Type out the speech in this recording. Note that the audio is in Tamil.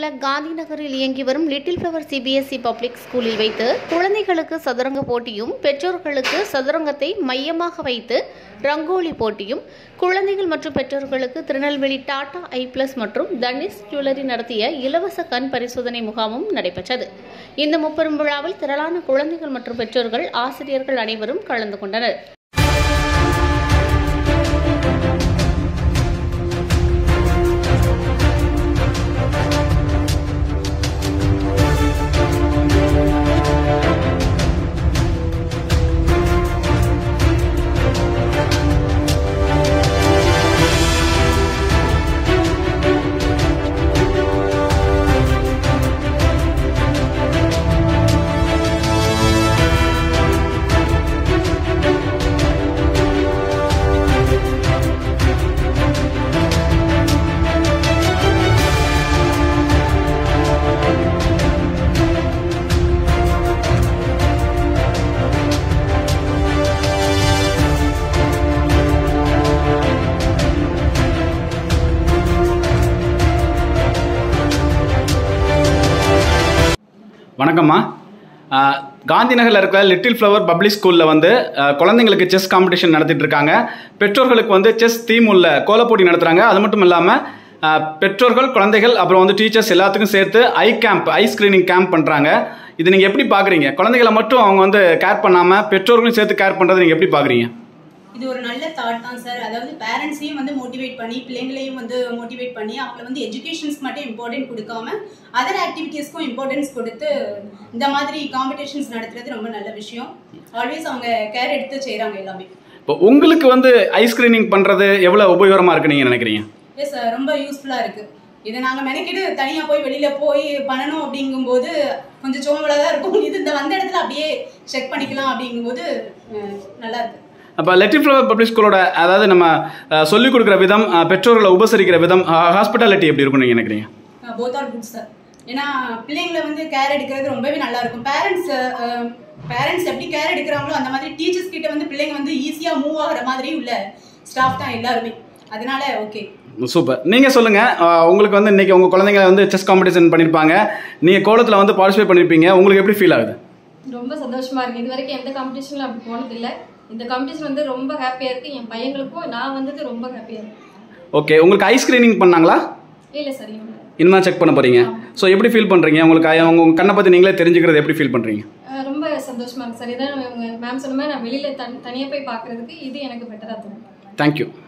உள்ள காந்தி நகரில் இயங்கி வரும் லிட்டில் ஃப்ளவர் சிபிஎஸ்இ பப்ளிக் ஸ்கூலில் வைத்து குழந்தைகளுக்கு சதுரங்க போட்டியும் பெற்றோர்களுக்கு சதுரங்கத்தை மையமாக வைத்து ரங்கோலி போட்டியும் குழந்தைகள் மற்றும் பெற்றோர்களுக்கு திருநெல்வேலி டாடா ஐ பிளஸ் மற்றும் தனிஷ் ஜுவல்லரி நடத்திய இலவச கண் பரிசோதனை முகாமும் நடைபெற்றது இந்த முப்பெரும் விழாவில் திரளான குழந்தைகள் மற்றும் பெற்றோர்கள் ஆசிரியர்கள் அனைவரும் கலந்து கொண்டனர் வணக்கம்மா ஆஹ், காந்தி நகரில் இருக்க லிட்டில் ஃப்ளவர் பப்ளிக் ஸ்கூலில் வந்து ஆஹ், குழந்தைங்களுக்கு செஸ் காம்படிஷன் நடத்திட்டு இருக்காங்க பெற்றோர்களுக்கு வந்து செஸ் தீம் உள்ள கோலப்போட்டி நடத்துகிறாங்க அது மட்டும் இல்லாமல் பெற்றோர்கள் குழந்தைகள் அப்புறம் வந்து டீச்சர்ஸ் எல்லாத்துக்கும் சேர்த்து eye camp eye screening camp பண்ணுறாங்க இது நீங்கள் எப்படி பார்க்குறீங்க குழந்தைகளை மட்டும் அவங்க வந்து கேர் பண்ணாமல் பெற்றோர்களையும் சேர்த்து கேர் பண்ணுறதை நீங்கள் எப்படி பார்க்குறீங்க இது ஒரு நல்ல தாட் தான் சார் அதாவது பேரண்ட்ஸையும் வந்து மோட்டிவேட் பண்ணி பிள்ளைங்களையும் வந்து மோட்டிவேட் பண்ணி அவங்கள வந்து எஜுகேஷன்ஸ்க்கு மட்டும் இம்பார்ட்டன்ட் கொடுக்காம அதர் ஆக்டிவிட்டீஸ்க்கும் இம்பார்ட்டன்ஸ் கொடுத்து இந்த மாதிரி காம்படிஷன்ஸ் நடத்துறது ரொம்ப நல்ல விஷயம் ஆல்வேஸ் அவங்க கேர் எடுத்து செய்கிறாங்க எல்லாமே இப்போ உங்களுக்கு வந்து ஐ ஸ்க்ரீனிங் பண்ணுறது எவ்வளோ உபயோகரமாக இருக்குன்னு நீங்கள் நினைக்கிறீங்க எஸ் சார் ரொம்ப யூஸ்ஃபுல்லாக இருக்குது இதை நாங்கள் மெனக்கிட்டு தனியாக போய் வெளியில் போய் பண்ணணும் அப்படிங்கும்போது கொஞ்சம் சோம்பலாக தான் இருக்கும் இது இந்த வந்த இடத்துல அப்படியே செக் பண்ணிக்கலாம் அப்படிங்கும்போது அஹ், நல்லா இருக்கு அப்போ லிட்டில் ஃப்ளவர் பப்ளிக் ஸ்கூலோட அதாவது நம்ம அஹ், சொல்லிக் கொடுக்குற விதம் அஹ், பெற்றோர்களை உபசரிக்கிற விதம் ஹாஸ்பிட்டாலிட்டி எப்படி இருக்கும்னு நீங்கள் நினைக்கிறீங்க போத் ஆர் குட் சார் ஏன்னா பிள்ளைங்களை வந்து கேர் எடுக்கிறது ரொம்பவே நல்லா இருக்கும் பேரண்ட்ஸ் பேரண்ட்ஸ் எப்படி கேர் எடுக்கிறாங்களோ அந்த மாதிரி டீச்சர்ஸ் கிட்ட வந்து பிள்ளைங்க வந்து ஈஸியாக மூவ் ஆகுற மாதிரி உள்ள ஸ்டாஃப் தான் எல்லாருமே அதனால ஓகே சூப்பர் நீங்கள் சொல்லுங்கள் உங்களுக்கு வந்து இன்னைக்கு உங்கள் குழந்தைங்க வந்து செஸ் காம்படிஷன் பண்ணியிருப்பாங்க நீங்கள் கோலத்தில் வந்து பார்ட்டிசிபேட் பண்ணியிருப்பீங்க உங்களுக்கு எப்படி ஃபீல் ஆகுது ரொம்ப சந்தோஷமா இருக்கு இது வரைக்கும் எந்த காம்படிஷன்ல அப்படி போனது இல்ல இந்த காம்படிஷன் வந்து ரொம்ப ஹாப்பியா இருக்கு என் பையங்களுக்கும் நான் வந்தது ரொம்ப ஹாப்பியா இருக்கு ஓகே உங்களுக்கு ஐ ஸ்க்ரீனிங் பண்ணாங்களா இல்ல சார் இவங்க இனிமேல் செக் பண்ண போகிறீங்க ஸோ எப்படி ஃபீல் பண்ணுறீங்க உங்களுக்கு ஐ- உங்க உங்க கண்ணை பற்றி நீங்களே தெரிஞ்சுக்கிறது எப்படி ஃபீல் பண்ணுறீங்க அஹ் ரொம்ப சந்தோஷமா இருக்கு சார் இதான் இவங்க மேம் சொன்ன மாதிரி நான் வெளியில தன் தனியா போய் பார்க்கிறதுக்கு இது எனக்கு பெட்டரா தோணும் தேங்க்யூ